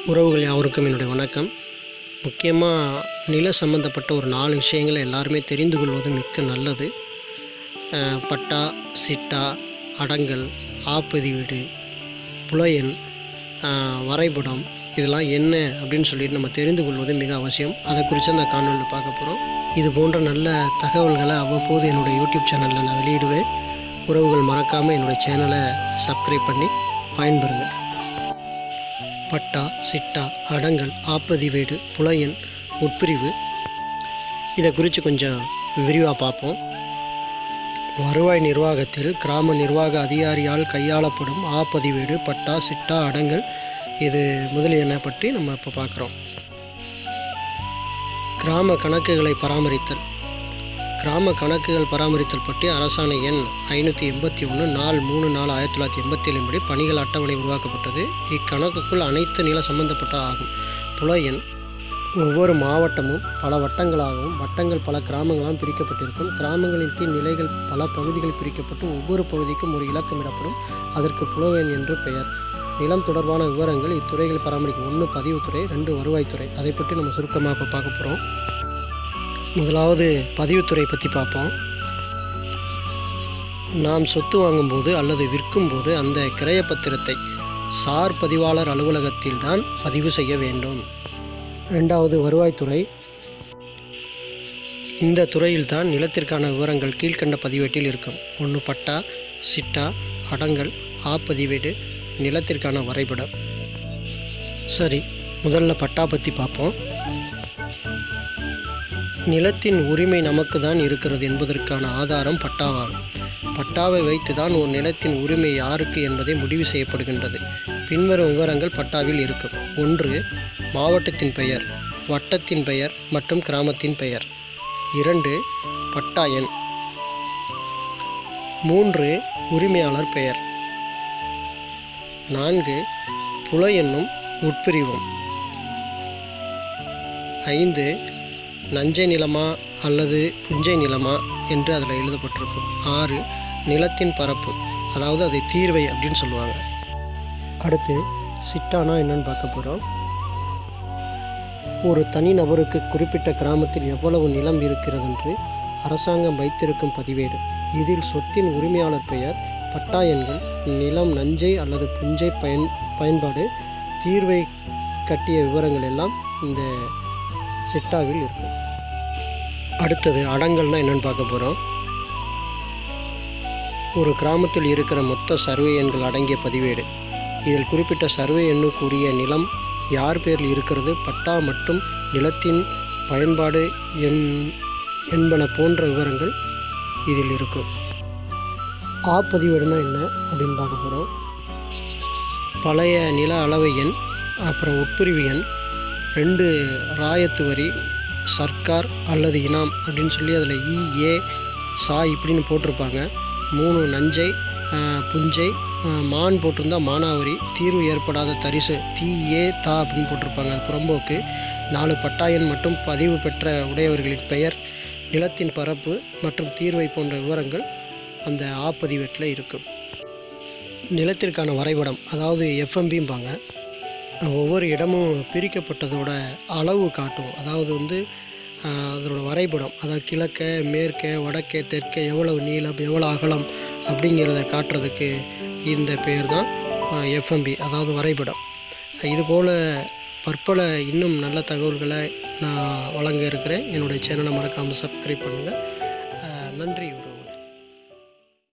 உறவுகள் யாவருக்கும் என்னுடைய வணக்கம் முக்கியமாக நில சம்பந்தப்பட்ட ஒரு நாலு விஷயங்களை எல்லாருமே தெரிந்து கொள்வது மிக்க நல்லது அஹ், பட்டா சிட்டா அடங்கல் ஆப்பதிவீடு புலையன் அஹ், வரைபடம் இதெல்லாம் என்ன அப்படின்னு சொல்லிட்டு நம்ம தெரிந்து கொள்வது மிக அவசியம் அதை குறித்து அந்த காணொலியில் பார்க்க போகிறோம் இது போன்ற நல்ல தகவல்களை அவ்வப்போது என்னுடைய யூடியூப் சேனலில் நான் வெளியிடுவேன் உறவுகள் மறக்காமல் என்னுடைய சேனலை சப்ஸ்கிரைப் பண்ணி பயன்பெறுங்க பட்டா சிட்டா அடங்கல் ஆப்பதிவேடு புலையன் உட்பிரிவு இதை குறித்து கொஞ்சம் விரிவாக பார்ப்போம் வருவாய் நிர்வாகத்தில் கிராம நிர்வாக அதிகாரியால் கையாளப்படும் ஆப்பதிவேடு பட்டா சிட்டா அடங்கல் இது முதலியன பற்றி நம்ம இப்போ பார்க்குறோம் கிராம கணக்குகளை பராமரித்தல் கிராம கணக்குகள் பராமரித்தல் பற்றி அரசாணை எண் ஐநூற்றி எண்பத்தி ஒன்று நாள் மூணு நாலு ஆயிரத்தி தொள்ளாயிரத்தி எண்பத்தி ஏழின் படி பணிகள் அட்டவணை உருவாக்கப்பட்டது இக்கணக்குக்குள் அனைத்து நில சம்பந்தப்பட்ட ஆகும் புலையன் ஒவ்வொரு மாவட்டமும் பல வட்டங்களாகவும் வட்டங்கள் பல கிராமங்களாகவும் பிரிக்கப்பட்டிருக்கும் கிராமங்களின் கீழ் நிலைகள் பல பகுதிகள் பிரிக்கப்பட்டு ஒவ்வொரு பகுதிக்கும் ஒரு இலக்கமிடப்படும் அதற்கு புலவன் என்று பெயர் நிலம் தொடர்பான விவரங்கள் இத்துறைகள் பராமரிக்கும் ஒன்று பதிவுத்துறை ரெண்டு வருவாய்த்துறை அதை பற்றி நம்ம சுருக்கமாக இப்போ பார்க்க போகிறோம் முதலாவது பதிவுத்துறை பற்றி பார்ப்போம் நாம் சொத்து வாங்கும்போது அல்லது விற்கும்போது அந்த கிரயப்பத்திரத்தை சார் பதிவாளர் அலுவலகத்தில் தான் பதிவு செய்ய வேண்டும் ரெண்டாவது வருவாய்த்துறை இந்த துறையில்தான் நிலத்திற்கான விவரங்கள் கீழ்க்கண்ட பதிவேட்டில் இருக்கும் ஒன்று பட்டா சிட்டா அடங்கல் ஆப்பதிவேடு நிலத்திற்கான வரைபடம் சரி முதல்ல பட்டா பற்றி பார்ப்போம் நிலத்தின் உரிமை நமக்கு தான் இருக்கிறது என்பதற்கான ஆதாரம் பட்டாவாகும் பட்டாவை வைத்து தான் ஒரு நிலத்தின் உரிமை யாருக்கு என்பதை முடிவு செய்யப்படுகின்றது பின்வரும் விவரங்கள் பட்டாவில் இருக்கும் ஒன்று மாவட்டத்தின் பெயர் வட்டத்தின் பெயர் மற்றும் கிராமத்தின் பெயர் இரண்டு பட்டா எண் மூன்று உரிமையாளர் பெயர் நான்கு புல என்னும் உட்பிரிவும் ஐந்து நஞ்சை நிலமா அல்லது புஞ்சை நிலமா என்று அதில் எழுதப்பட்டிருக்கும் ஆறு நிலத்தின் பரப்பு அதாவது அதை தீர்வை அப்படின்னு சொல்லுவாங்க அடுத்து சிட்டானா என்னன்னு பார்க்க போகிறோம் ஒரு தனிநபருக்கு குறிப்பிட்ட கிராமத்தில் எவ்வளவு நிலம் இருக்கிறது என்று அரசாங்கம் வைத்திருக்கும் பதிவேடு இதில் சொத்தின் உரிமையாளர் பெயர் பட்டா எண்கள் நிலம் நஞ்சை அல்லது புஞ்சை பயன் பயன்பாடு தீர்வை கட்டிய விவரங்கள் எல்லாம் இந்த சிட்டாவில் இருக்கும் அடுத்தது அடங்கல்னா என்னன்னு பார்க்க போகிறோம் ஒரு கிராமத்தில் இருக்கிற மொத்த சர்வே எண்கள் அடங்கிய பதிவேடு இதில் குறிப்பிட்ட சர்வே எண்ணுக்குரிய நிலம் யார் பேரில் இருக்கிறது பட்டா மற்றும் நிலத்தின் பயன்பாடு எண் என்பன போன்ற விவரங்கள் இதில் இருக்கும் ஆ பதிவேடுனா என்ன அப்படின்னு பார்க்க போகிறோம் பழைய நில அளவை எண் அப்புறம் உட்பிரிவு எண் ரெண்டு ராயத்து வரி சர்க்கார் அல்லது இனாம் அப்படின்னு சொல்லி அதில் இ ஏ சா இப்படின்னு போட்டிருப்பாங்க மூணு நஞ்சை ஆஹ், புஞ்சை ஆஹ், மான் போட்டிருந்தா மானாவரி தீர்வு ஏற்படாத தரிசு தி ஏ தா அப்படின்னு போட்டிருப்பாங்க அது புறம்போக்கு நாலு பட்டாயன் மற்றும் பதிவு பெற்ற உடையவர்களின் பெயர் நிலத்தின் பரப்பு மற்றும் தீர்வை போன்ற விவரங்கள் அந்த ஆப்பதிவேட்டில் இருக்கும் நிலத்திற்கான வரைபடம் அதாவது எஃப்எம்பிம்பாங்க ஒவ்வொரு இடமும் பிரிக்கப்பட்டதோட அளவு காட்டும் அதாவது வந்து ஆஹ், அதோட வரைபடம் அதாவது கிழக்க மேற்க வடக்கே தெற்கே எவ்வளவு நீளம் எவ்வளோ அகலம் அப்படிங்கிறத காட்டுறதுக்கு இந்த பேர் தான் எஃப்எம்பி அதாவது வரைபடம் இதுபோல் பற்பல இன்னும் நல்ல தகவல்களை நான் வழங்க இருக்கிறேன் என்னுடைய சேனலை மறக்காமல் சப்ஸ்கிரைப் பண்ணுங்கள் நன்றி ஒரு